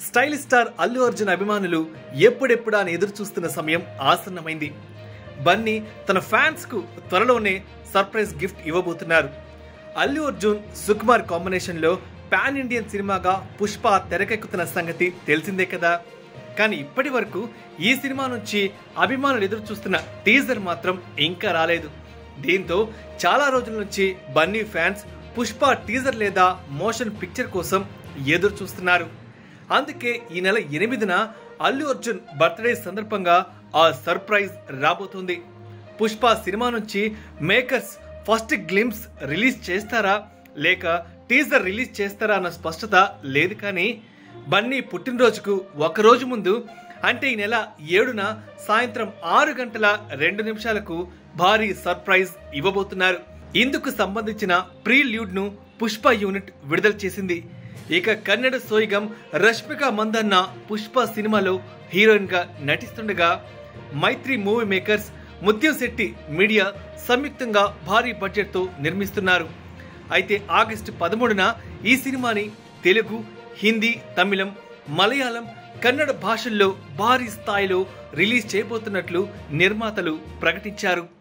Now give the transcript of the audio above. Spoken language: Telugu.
స్టైల్ స్టార్ అల్లు అర్జున్ అభిమానులు ఎప్పుడెప్పుడా అని ఎదురు చూస్తున్న సమయం ఆసన్నమైంది బన్నీ తన ఫ్యాన్స్ కు త్వరలోనే సర్ప్రైజ్ గిఫ్ట్ ఇవ్వబోతున్నారు అల్లు అర్జున్ సుకుమార్ కాంబినేషన్ లో పాన్ ఇండియన్ సినిమాగా పుష్ప తెరకెక్కుతున్న సంగతి తెలిసిందే కదా కానీ ఇప్పటి వరకు ఈ సినిమా నుంచి అభిమానులు ఎదురు చూస్తున్న టీజర్ మాత్రం ఇంకా రాలేదు దీంతో చాలా రోజుల నుంచి బన్నీ ఫ్యాన్స్ పుష్ప టీజర్ లేదా మోషన్ పిక్చర్ కోసం ఎదురు చూస్తున్నారు అందుకే ఈ నెల ఎనిమిదిన అల్లు అర్జున్ బర్త్డే సందర్భంగా ఆ సర్ప్రైజ్ రాబోతుంది పుష్ప సినిమా నుంచి మేకర్స్ ఫస్ట్ గ్లిమ్స్ రిలీజ్ చేస్తారా లేక టీజర్ రిలీజ్ చేస్తారా అన్న స్పష్టత లేదు కానీ బన్నీ పుట్టినరోజుకు ఒక రోజు ముందు అంటే ఈ నెల ఏడున సాయంత్రం ఆరు గంటల రెండు నిమిషాలకు భారీ సర్ప్రైజ్ ఇవ్వబోతున్నారు ఇందుకు సంబంధించిన ప్రీ ల్యూడ్ ను పుష్ప యూనిట్ విడుదల చేసింది ఇక కన్నడ సోయిగం రష్మిక మందన్న పుష్ప సినిమాలో హీరోయిన్ గా నటిస్తుండగా మైత్రి మూవీ మేకర్స్ ముత్యం శెట్టి మీడియా సంయుక్తంగా భారీ బడ్జెట్ తో నిర్మిస్తున్నారు అయితే ఆగస్టు పదమూడున ఈ సినిమాని తెలుగు హిందీ తమిళం మలయాళం కన్నడ భాషల్లో భారీ స్థాయిలో రిలీజ్ చేయబోతున్నట్లు నిర్మాతలు ప్రకటించారు